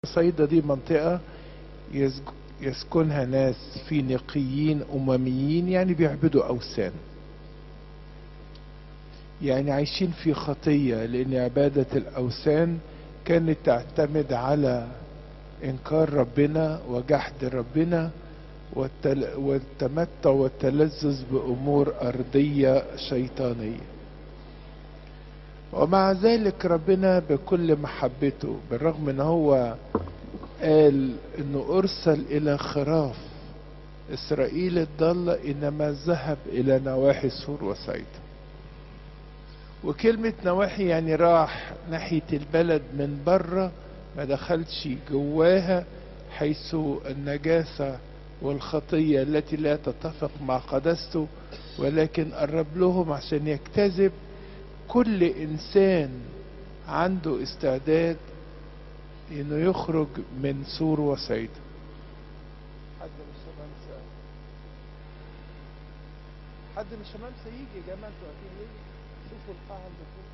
صيدا دي منطقة يسكنها ناس فينيقيين أمميين يعني بيعبدوا أوثان يعني عايشين في خطية لأن عبادة الأوثان كانت تعتمد على إنكار ربنا وجحد ربنا والتل... والتمتع والتلذذ بأمور أرضية شيطانية ومع ذلك ربنا بكل محبته بالرغم ان هو قال انه ارسل الى خراف اسرائيل الضالة انما ذهب الى نواحي سور وصيدا وكلمة نواحي يعني راح ناحية البلد من بره ما دخلش جواها حيث النجاسة والخطية التي لا تتفق مع قدسته ولكن قرب لهم عشان يجتذب كل انسان عنده استعداد انه يخرج من سور وصيدا حد من الشمال سأل حد من الشمال سيجي يا جماعه انتوا قاعدين ليه شوفوا القاعه اللي فوق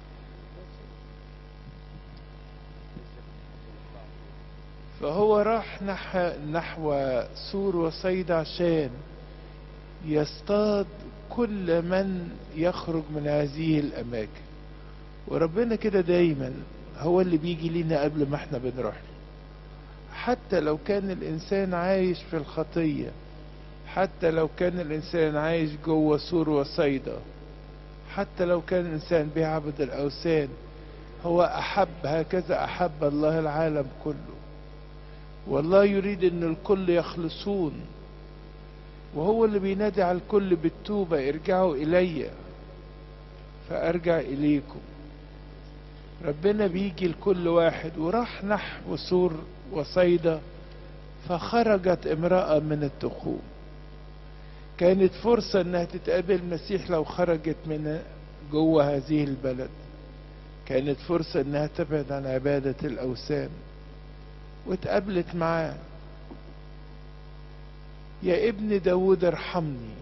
فهو راح نحو, نحو سور وصيدا عشان يصطاد كل من يخرج من هذه الاماكن وربنا كده دايما هو اللي بيجي لنا قبل ما احنا بنروح له حتى لو كان الانسان عايش في الخطية حتى لو كان الانسان عايش جوه سور وصيدا حتى لو كان الانسان بيعبد الاوثان هو احب هكذا احب الله العالم كله والله يريد ان الكل يخلصون وهو اللي بينادي على الكل بالتوبة ارجعوا الي فارجع اليكم ربنا بيجي لكل واحد وراح نحو سور وصيدا فخرجت امرأة من التخوم كانت فرصة انها تتقابل المسيح لو خرجت من جوه هذه البلد كانت فرصة انها تبعد عن عبادة الاوثان واتقابلت معاه يا ابن داود ارحمني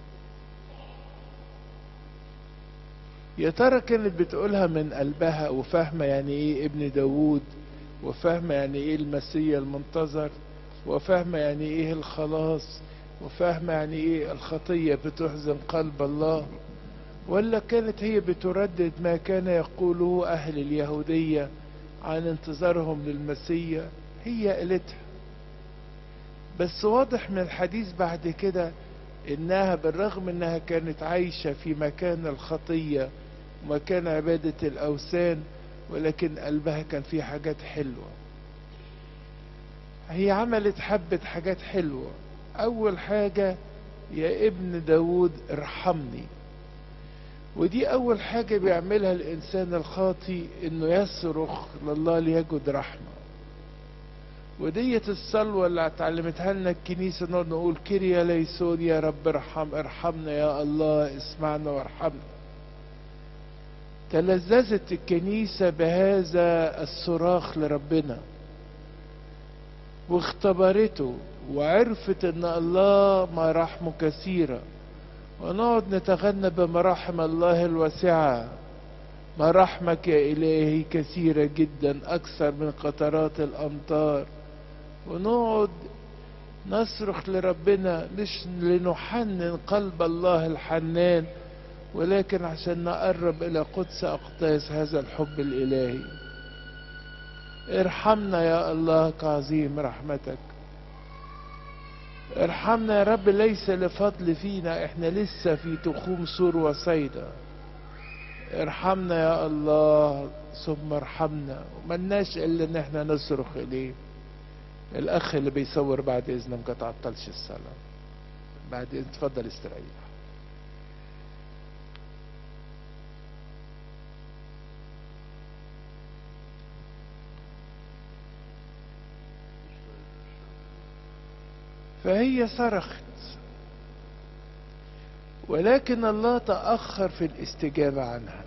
يا ترى كانت بتقولها من قلبها وفاهمة يعني ايه ابن داود وفاهمة يعني ايه المسيح المنتظر وفاهمة يعني ايه الخلاص وفاهمة يعني ايه الخطية بتحزن قلب الله ولا كانت هي بتردد ما كان يقوله اهل اليهودية عن انتظارهم للمسيح هي قالتها بس واضح من الحديث بعد كده انها بالرغم انها كانت عايشة في مكان الخطية ومكان عبادة الاوثان ولكن قلبها كان فيه حاجات حلوة هي عملت حبة حاجات حلوة اول حاجة يا ابن داود ارحمني ودي اول حاجة بيعملها الانسان الخاطي انه يصرخ لله ليجد رحمة ودية الصلوة اللي اتعلمتها لنا الكنيسة نقعد نقول كيريا ليسون يا رب ارحم ارحمنا يا الله اسمعنا وارحمنا تلذذت الكنيسة بهذا الصراخ لربنا واختبرته وعرفت ان الله مراحمه كثيرة ونقعد نتغنى بمراحم الله الواسعة مراحمك يا إلهي كثيرة جدا أكثر من قطرات الأمطار ونقعد نصرخ لربنا مش لنحنن قلب الله الحنان ولكن عشان نقرب إلى قدس أقداس هذا الحب الإلهي ارحمنا يا الله كعظيم رحمتك ارحمنا يا رب ليس لفضل فينا احنا لسه في تخوم سور وصيدا ارحمنا يا الله ثم ارحمنا وملناش الا ان احنا نصرخ اليه الاخ اللي بيصور بعد اذنك ما تعطلش الصلاه بعد اذن اتفضل استريح فهي صرخت ولكن الله تأخر في الاستجابة عنها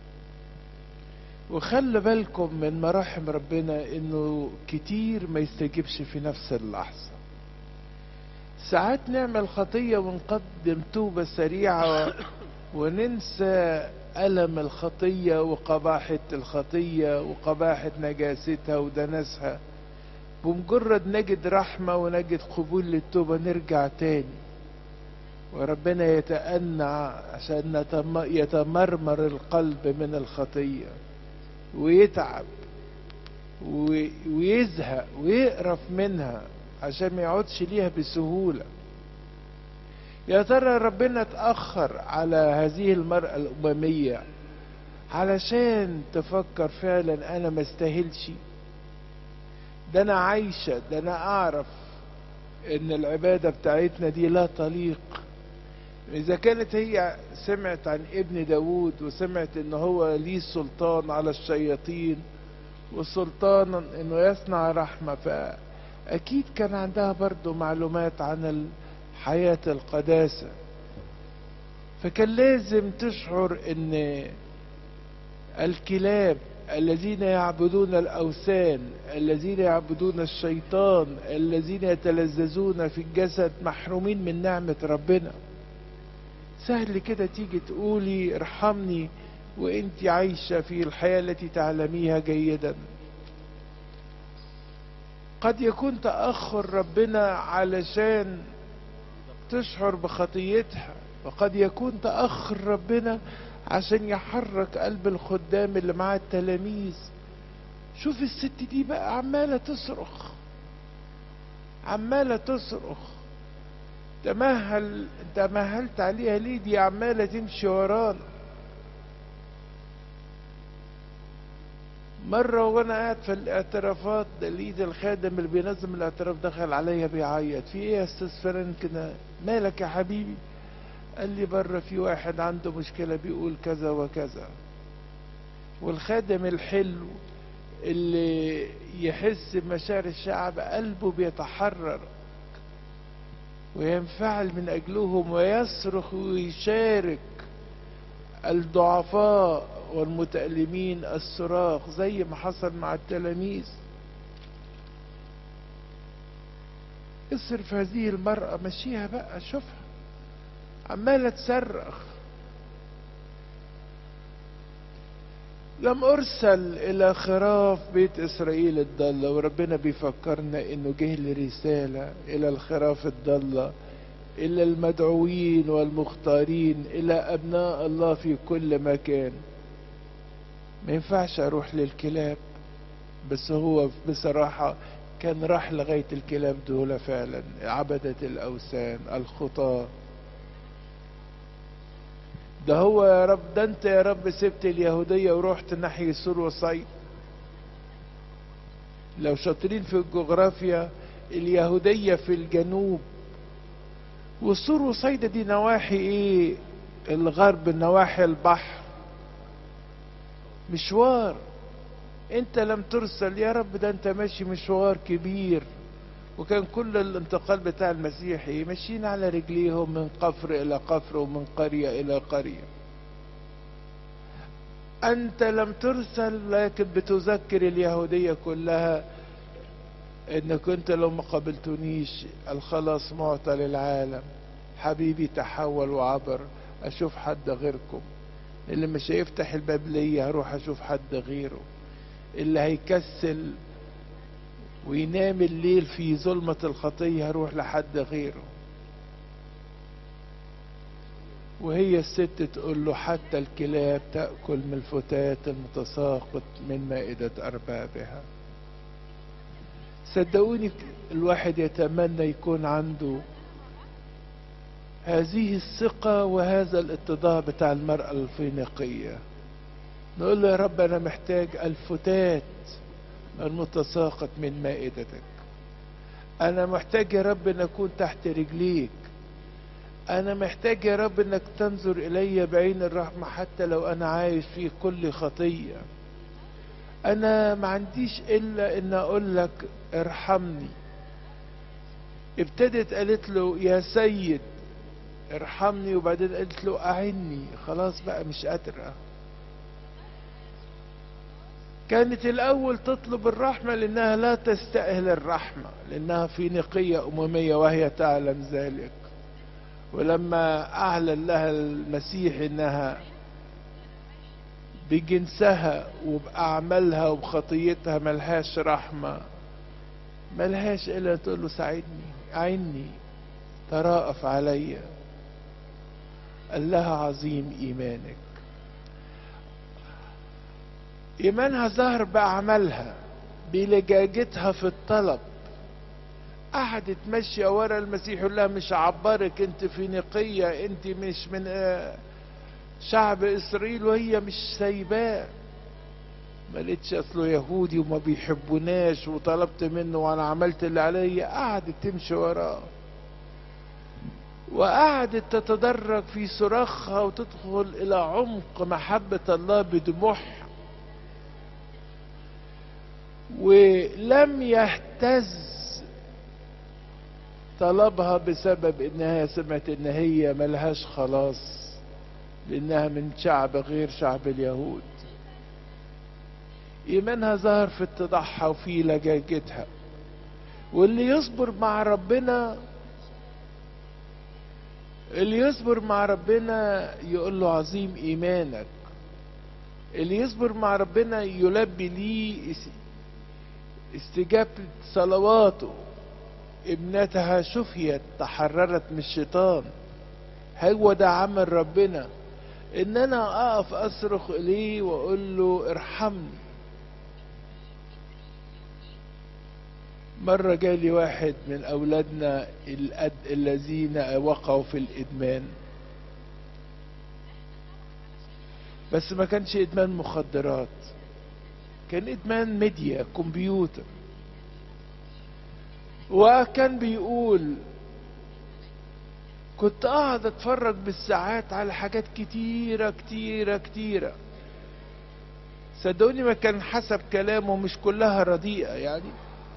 وخلي بالكم من مراحم ربنا انه كتير ما يستجيبش في نفس اللحظة ساعات نعمل خطية ونقدم توبة سريعة وننسى ألم الخطية وقباحة الخطية وقباحة نجاستها ودنسها بمجرد نجد رحمة ونجد قبول للتوبة نرجع تاني وربنا يتأنى عشان يتمرمر القلب من الخطية ويتعب ويزهق ويقرف منها عشان ما يقعدش ليها بسهولة يا ترى ربنا اتأخر على هذه المرأة الأممية علشان تفكر فعلا أنا ما استاهلش ده أنا عايشة ده أنا أعرف إن العبادة بتاعتنا دي لا تليق إذا كانت هي سمعت عن ابن داود وسمعت إن هو ليه سلطان على الشياطين وسلطانا إنه يصنع رحمة فأكيد كان عندها برضو معلومات عن حياة القداسة فكان لازم تشعر إن الكلاب الذين يعبدون الأوثان الذين يعبدون الشيطان الذين يتلذذون في الجسد محرومين من نعمة ربنا سهل كده تيجي تقولي ارحمني وانت عايشة في الحياة التي تعلميها جيدا قد يكون تأخر ربنا علشان تشعر بخطيتها وقد يكون تأخر ربنا عشان يحرك قلب الخدام اللي معاه التلاميذ شوف الست دي بقى عمالة تصرخ عمالة تصرخ تمهل تمهلت عليها ليه دي عمالة تمشي ورانا مرة وانا قاعد في الاعترافات ده لقيت الخادم اللي بينظم الاعتراف دخل عليا بيعيط في ايه يا استاذ فلان كده مالك يا حبيبي قال لي بره في واحد عنده مشكلة بيقول كذا وكذا والخادم الحلو اللي يحس بمشاعر الشعب قلبه بيتحرر وينفعل من أجلهم ويصرخ ويشارك الضعفاء والمتألمين الصراخ زي ما حصل مع التلاميذ اصرف هذه المرأة مشيها بقى شوفها عمالة تصرخ لم أرسل إلى خراف بيت إسرائيل الضالة وربنا بيفكرنا إنه جه لرسالة إلى الخراف الضالة إلى المدعوين والمختارين إلى أبناء الله في كل مكان ما ينفعش أروح للكلاب بس هو بصراحة كان راح لغاية الكلاب دول فعلا عبدة الأوثان الخطاة ده هو يا رب ده انت يا رب سبت اليهودية ورحت ناحية سور وصيد لو شاطرين في الجغرافيا اليهودية في الجنوب وسور وصيدا دي نواحي ايه الغرب نواحي البحر مشوار انت لم ترسل يا رب ده انت ماشي مشوار كبير وكان كل الانتقال بتاع المسيح ايه ماشيين على رجليهم من قفر الى قفر ومن قرية الى قرية انت لم ترسل لكن بتذكر اليهودية كلها انك انت لو ما قبلتنيش الخلاص معطى للعالم حبيبي تحول وعبر اشوف حد غيركم اللي مش هيفتح الباب ليا هروح اشوف حد غيره اللي هيكسل وينام الليل في ظلمة الخطية هروح لحد غيره وهي الست تقول له حتى الكلاب تأكل من الفتات المتساقط من مائدة أربابها صدقوني الواحد يتمنى يكون عنده هذه الثقة وهذا الاتضاع بتاع المرأة الفينيقية نقول له يا رب أنا محتاج الفتات المتساقط من مائدتك أنا محتاج يا رب أن أكون تحت رجليك أنا محتاج يا رب أنك تنظر إلي بعين الرحمة حتى لو أنا عايش في كل خطية أنا ما عنديش إلا أن أقول لك ارحمني ابتدت قالت له يا سيد ارحمني وبعدين قالت له أعني خلاص بقى مش قادرة كانت الأول تطلب الرحمة لأنها لا تستأهل الرحمة لأنها في نقية أممية وهي تعلم ذلك ولما أعلن لها المسيح إنها بجنسها وبأعمالها وبخطيتها ملهاش رحمة ملهاش الا تقول له ساعدني اعني تراءف عليا قال لها عظيم ايمانك ايمانها ظهر باعمالها بلجاجتها في الطلب قعدت ماشيه ورا المسيح يقول لها مش هعبرك انت فينيقيه انت مش من آه، شعب اسرائيل وهي مش سايباه ما لقيتش اصله يهودي وما بيحبوناش وطلبت منه وانا عملت اللي عليا قعدت تمشي وراه وقعدت تتدرج في صراخها وتدخل الى عمق محبة الله بدموعها ولم يهتز طلبها بسبب انها سمعت ان هي ملهاش خلاص لانها من شعب غير شعب اليهود ايمانها ظهر في اتضاعها وفي لجاجتها واللي يصبر مع ربنا اللي يصبر مع ربنا يقول له عظيم ايمانك اللي يصبر مع ربنا يلبي ليه استجابة صلواته ابنتها شفيت تحررت من الشيطان هو ده عمل ربنا ان انا اقف اصرخ اليه واقول له ارحمني مرة جالي واحد من أولادنا الأد... الذين وقعوا في الإدمان بس ما كانش إدمان مخدرات كان إدمان ميديا كمبيوتر وكان بيقول كنت قاعد اتفرج بالساعات على حاجات كتيرة كتيرة كتيرة صدقوني ما كان حسب كلامه مش كلها رديئة يعني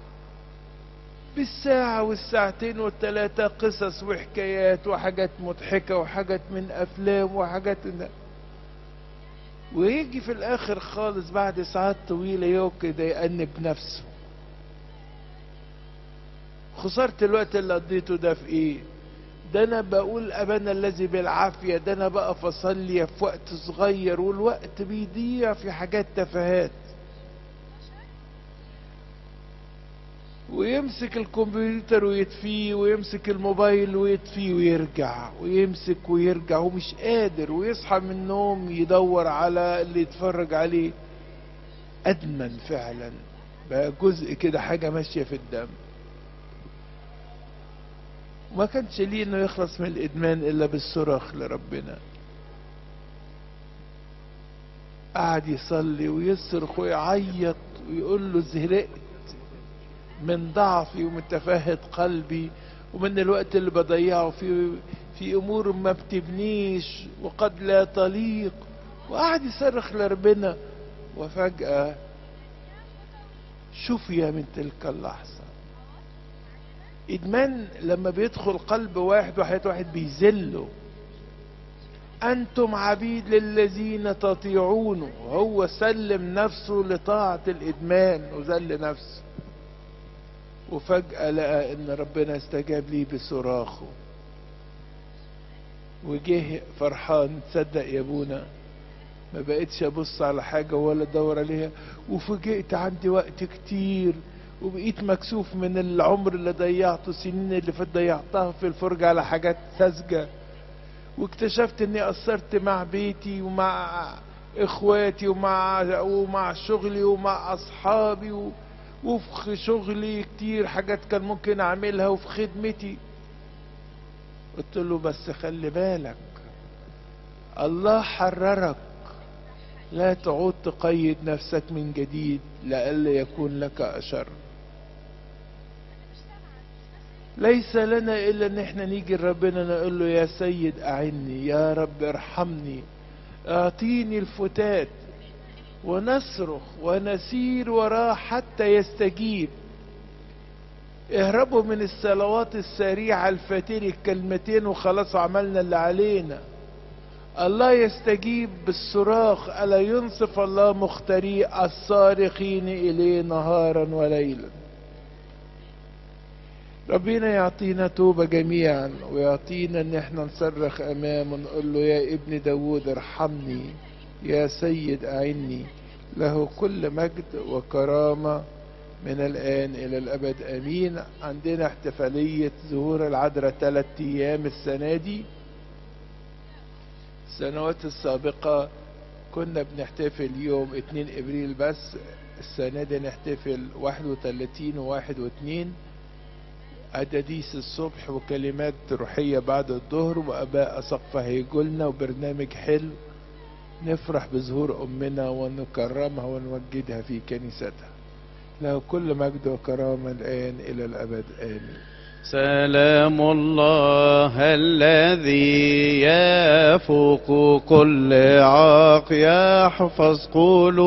بالساعة والساعتين والتلاتة قصص وحكايات وحاجات مضحكة وحاجات من أفلام وحاجات من ويجي في الآخر خالص بعد ساعات طويلة يوم كده يأنب نفسه خسرت الوقت اللي قضيته ده في ايه ده انا بقول ابانا الذي بالعافية ده انا بقف اصلي في وقت صغير والوقت بيضيع في حاجات تفاهات ويمسك الكمبيوتر ويطفيه ويمسك الموبايل ويطفيه ويرجع ويمسك ويرجع ومش قادر ويصحى من النوم يدور على اللي يتفرج عليه ادمن فعلا بقى جزء كده حاجة ماشية في الدم وما كانش ليه انه يخلص من الادمان الا بالصراخ لربنا قعد يصلي ويصرخ ويعيط ويقول له زهقت من ضعفي ومن تفاهة قلبي ومن الوقت اللي بضيعه في في امور ما بتبنيش وقد لا تليق وقعد يصرخ لربنا وفجأة شفي من تلك اللحظة ادمان لما بيدخل قلب واحد وحياة واحد بيذله انتم عبيد للذين تطيعونه هو سلم نفسه لطاعة الادمان وذل نفسه وفجأة لقى ان ربنا استجاب ليه بصراخه وجه فرحان تصدق يا ابونا ما بقتش ابص على حاجة ولا ادور عليها وفوجئت عندي وقت كتير وبقيت مكسوف من العمر اللي ضيعته السنين اللي فات ضيعتها في الفرجة على حاجات ساذجة واكتشفت اني قصرت مع بيتي ومع اخواتي ومع ومع شغلي ومع اصحابي و... وفي شغلي كتير حاجات كان ممكن اعملها وفي خدمتي قلت له بس خلي بالك الله حررك لا تعود تقيد نفسك من جديد لئلا يكون لك أشر ليس لنا إلا إن احنا نيجي لربنا نقول له يا سيد أعني يا رب ارحمني أعطيني الفتات ونصرخ ونسير وراه حتى يستجيب اهربوا من الصلوات السريعة الفاترة الكلمتين وخلاص عملنا اللي علينا الله يستجيب بالصراخ ألا ينصف الله مختري الصارخين إليه نهارا وليلا ربنا يعطينا توبة جميعا ويعطينا ان احنا نصرخ امامه نقول له يا ابن داود ارحمني يا سيد اعني له كل مجد وكرامة من الآن إلى الأبد آمين عندنا احتفالية ظهور العذراء ثلاث أيام السنة دي السنوات السابقة كنا بنحتفل يوم 2 ابريل بس السنة دي نحتفل 31 وواحد واثنين أداديس الصبح وكلمات روحية بعد الظهر وأباء أسقفة هيجولنا وبرنامج حلو نفرح بظهور أمنا ونكرمها ونوجدها في كنيستها له كل مجد وكرامة الآن إلى الأبد آمين سلام الله الذي يفوق كل عاق يحفظ قلوب